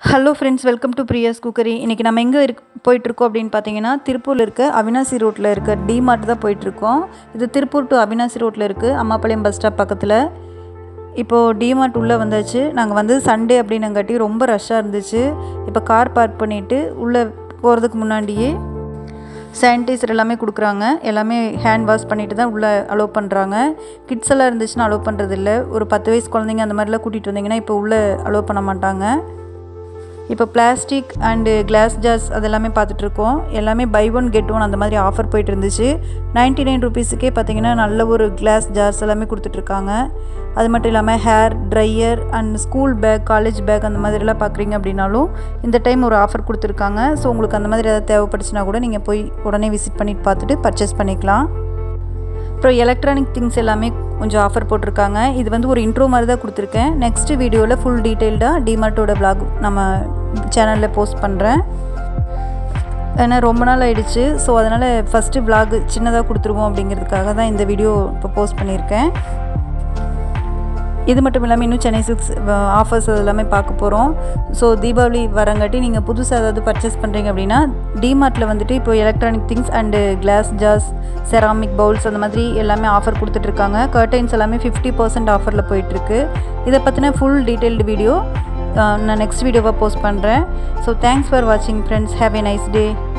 hello friends welcome to Priya's cookery இன்றைக்கி நம்ம எங்கே இருக் போயிட்டுருக்கோம் அப்படின்னு பார்த்தீங்கன்னா திருப்பூரில் இருக்க அவினாசி ரோட்டில் இருக்க டிமார்ட் தான் போயிட்டுருக்கோம் இது திருப்பூர் டு அவினாசி ரோட்டில் இருக்குது அம்மாபாளையம் பஸ் ஸ்டாப் பக்கத்தில் இப்போது டிமார்ட் உள்ளே வந்தாச்சு நாங்கள் வந்து சண்டே அப்படின்னங்காட்டி ரொம்ப ரஷ்ஷாக இருந்துச்சு இப்போ கார் பார்க் பண்ணிவிட்டு உள்ளே போகிறதுக்கு முன்னாடியே சானிடைசர் எல்லாமே கொடுக்குறாங்க எல்லாமே ஹேண்ட் வாஷ் பண்ணிட்டு தான் உள்ளே அலோவ் பண்ணுறாங்க கிட்ஸ் எல்லாம் இருந்துச்சுன்னா அலோவ் பண்ணுறது இல்லை ஒரு பத்து வயசு குழந்தைங்க அந்த மாதிரிலாம் கூட்டிகிட்டு வந்தீங்கன்னா இப்போ உள்ளே அலோவ் பண்ண மாட்டாங்க இப்போ பிளாஸ்டிக் அண்டு கிளாஸ் ஜார்ஸ் அதெல்லாமே பார்த்துட்ருக்கோம் எல்லாமே பை ஒன் கெட் ஒன் அந்த மாதிரி ஆஃபர் போயிட்டு இருந்துச்சு நைன்ட்டி நைன் ருபீஸுக்கே பார்த்தீங்கன்னா நல்ல ஒரு கிளாஸ் ஜார்ஸ் எல்லாமே கொடுத்துட்ருக்காங்க அது மட்டும் இல்லாமல் hair dryer and school bag college bag அந்த மாதிரிலாம் பார்க்குறீங்க அப்படின்னாலும் இந்த டைம் ஒரு ஆஃபர் கொடுத்துருக்காங்க ஸோ உங்களுக்கு அந்த மாதிரி ஏதாவது தேவைப்பட்டுச்சுன்னா கூட நீங்கள் போய் உடனே விசிட் பண்ணிட்டு பார்த்துட்டு பர்ச்சேஸ் பண்ணிக்கலாம் அப்புறம் எலக்ட்ரானிக் திங்ஸ் எல்லாமே கொஞ்சம் ஆஃபர் போட்டிருக்காங்க இது வந்து ஒரு இன்ட்ரோ மாதிரி தான் கொடுத்துருக்கேன் நெக்ஸ்ட் வீடியோவில் ஃபுல் டீட்டெயில்டாக டிமார்ட்டோட vlog நம்ம சேனலில் போஸ்ட் பண்ணுறேன் ஏன்னா ரொம்ப நாள் ஆயிடுச்சு ஸோ அதனால் ஃபஸ்ட்டு vlog சின்னதாக கொடுத்துருவோம் அப்படிங்கிறதுக்காக தான் இந்த வீடியோ இப்போ போஸ்ட் பண்ணியிருக்கேன் இது மட்டும் இல்லாமல் இன்னும் சென்னை சிக்ஸ் ஆஃபர்ஸ் அது எல்லாமே பார்க்க போகிறோம் ஸோ தீபாவளி வரங்காட்டி நீங்கள் புதுசாக ஏதாவது பர்ச்சேஸ் பண்ணுறீங்க அப்படின்னா டிமார்ட்டில் வந்துட்டு இப்போ electronic things and glass jars ceramic bowls அந்த மாதிரி எல்லாமே ஆஃபர் கொடுத்துட்ருக்காங்க கர்டைன்ஸ் எல்லாமே ஃபிஃப்டி பர்சன்ட் ஆஃபரில் போயிட்டுருக்கு இதை பற்றின ஃபுல் டீட்டெயில்டு வீடியோ நான் நெக்ஸ்ட் வீடியோவாக போஸ்ட் பண்ணுறேன் ஸோ தேங்க்ஸ் ஃபார் வாட்சிங் friends have a nice day